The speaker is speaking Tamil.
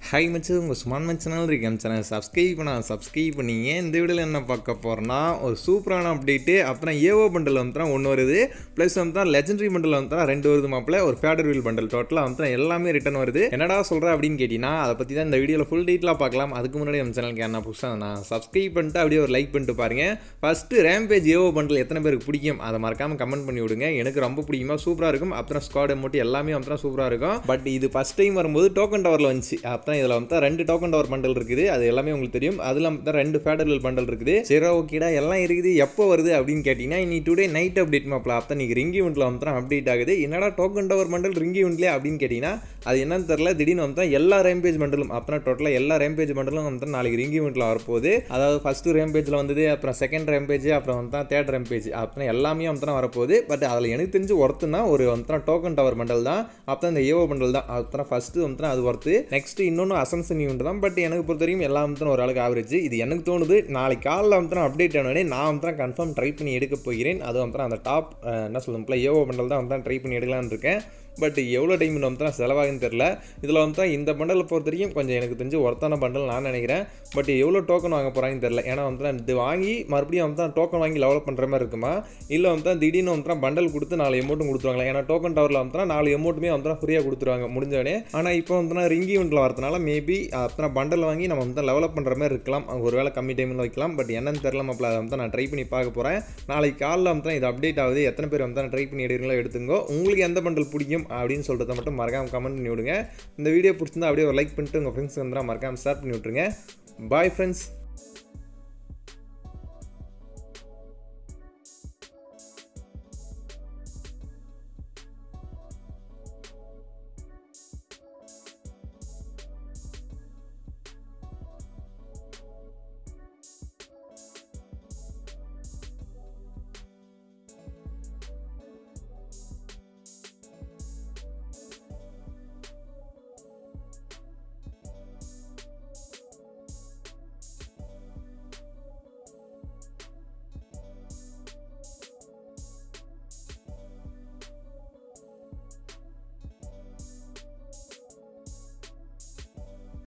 ஹாய் மச்சு உங்கள் சுமான் மச் சேனல் இருக்கு என் சேனல் சப்ஸ்கிரைப் பண்ண சப்ஸ்கிரைப் பண்ணீங்க இந்த வீடியோவில் என்ன பார்க்க போகிறோன்னா ஒரு சூப்பரான அப்டேட்டு அப்புறம் ஏஓ பண்டல் வந்து ஒன்று வருது ப்ளஸ் வந்து லெஜெண்டரி பண்டல் வந்து ரெண்டு வருது மாப்பிள்ள ஒரு ஃபேடர் வீல் பண்டல் டோட்டலாக வந்து எல்லாமே ரிட்டன் வருது என்னடா சொல்கிற அப்படின்னு கேட்டிங்கன்னா அதை பற்றி தான் இந்த வீடியோவில் ஃபுல் டீட்டெயிலாக பார்க்கலாம் அதுக்கு முன்னாடி நம்ம சேனலுக்கு என்ன புதுசாக நான் சப்ஸ்கிரைப் பண்ணிட்டு அப்படியே ஒரு லைக் பண்ணிட்டு பாருங்க ஃபஸ்ட்டு ரேம்பேஜ் ஏஓ பண்டல் எத்தனை பேருக்கு பிடிக்கும் அதை மறக்காமல் கமெண்ட் பண்ணி விடுங்க எனக்கு ரொம்ப பிடிக்குமா சூப்பராக இருக்கும் அப்புறம் ஸ்குவாட் அமௌண்ட் எல்லாமே வந்து சூப்பராக இருக்கும் பட் இது ஃபஸ்ட் டைம் வரும்போது டோக்கன் டவரில் வந்துச்சு அப்புறம் இதில் வந்து ரெண்டு டோக்கன் டவர் பண்டல் இருக்குது அது எல்லாமே உங்களுக்கு தெரியும் அதில் வந்து ரெண்டு ஃபேடரல் பண்டல் இருக்குது சரி ஓகேடா எல்லாம் இருக்குது எப்போ வருது அப்படின்னு கேட்டிங்கன்னா இன்னி டுடே நைட் அப்டேட் மாப்பிள அப்போ நீங்கள் ரிங்கி யூனிட்டில் வந்து அப்டேட் ஆகுது என்னடா டோக்கன் டவர் பண்டல் ரிங்கி யூனிட்லேயே அப்படின்னு கேட்டிங்கன்னா அது என்னன்னு தெரில திடீர்னு வந்து எல்லா ரேம்பேஜ் பண்டலும் அப்புறம் டோட்டலாக எல்லா ரேம்பேஜ் பண்டலும் வந்து நாளைக்கு ரிங்கி யூனிட்டில் வரப்போகுது அதாவது ஃபஸ்ட்டு ரேம்பேஜில் வந்தது அப்புறம் செகண்ட் ரேம்பேஜ் அப்புறம் வந்து தேர்ட் ரேம்பேஜ் அப்புறம் எல்லாமே வந்து வரப்போகுது பட் அதில் எனக்கு தெரிஞ்சு ஒர்த்துனா ஒரு வந்து டோக்கன் டவர் பண்டல் தான் அப்புறம் இந்த ஏஓ பண்டல் தான் அப்புறம் ஃபஸ்ட்டு வந்து அது ஒர்த்து நெக்ஸ்ட் இன்னொன்று அசன்சன் யூனிட் தான் பட் எனக்கு பொறுத்த வரைக்கும் எல்லாம் வந்து ஒரு ஆளுக்கு ஆவரேஜ் இது எனக்கு தோணுது நாளைக்கு காலைல வந்து அப்டேட் ஆனோடனே நான் வந்து கன்ஃபார்ம் ட்ரை பண்ணி எடுக்க போகிறேன் அது வந்து அந்த டாப் என்ன சொல்லும்போல ஏஓ பண்டல் தான் வந்து ட்ரை பண்ணி எடுக்கலான்னு இருக்கேன் பட் எவ்வளோ டைம் வந்து தான் செலவாகுன்னு தெரில இதில் வந்து இந்த பண்டலை பொறுத்த வரைக்கும் கொஞ்சம் எனக்கு தெரிஞ்சு ஒர்த்தான பண்டல் நான் நினைக்கிறேன் பட் எவ்வளோ டோக்கன் வாங்க போகிறாங்கன்னு தெரில ஏன்னா வந்து இது வாங்கி மறுபடியும் வந்து டோக்கன் வாங்கி லெவலப் பண்ணுற மாதிரி இருக்குமா இல்லை வந்து திடீர்னு வந்து பண்டல் கொடுத்து நாலு எமௌண்ட்டும் கொடுத்துருவாங்களா ஏன்னா டோக்கன் டவரில் வந்து நாலு எமௌண்ட்டுமே வந்து ஃப்ரீயாக கொடுத்துருவாங்க முடிஞ்சோடனே ஆனால் இப்போ வந்து ரிங்கி யூனிட்டில் வரதுனால மேபி அப்புறம் பண்டல் வாங்கி நம்ம வந்து லெவலப் பண்ணுற மாதிரி இருக்கலாம் ஒரு வேளை கம்மி டைமில் வைக்கலாம் பட் என்னன்னு தெரில மாப்பிள்ள அதை வந்து நான் ட்ரை பண்ணி பார்க்க போகிறேன் நாளைக்கு காலைல வந்து இது அப்டேட் ஆகுது எத்தனை பேர் வந்து ட்ரை பண்ணி எடுக்கிறீங்களோ எடுத்துங்கோ உங்களுக்கு எந்த பண்டல் பிடிக்கும் அப்படின்னு சொல்கிறத மட்டும் மறக்காமல் கமெண்ட் பண்ணி விடுங்க இந்த வீடியோ பிடிச்சிருந்தா அப்படியே ஒரு லைக் பண்ணிட்டு உங்கள் ஃப்ரெண்ட்ஸ் வந்து மறக்காமல் ஷேர் பண்ணி விட்ருங்க பாய் ஃப்ரெண்ட்ஸ்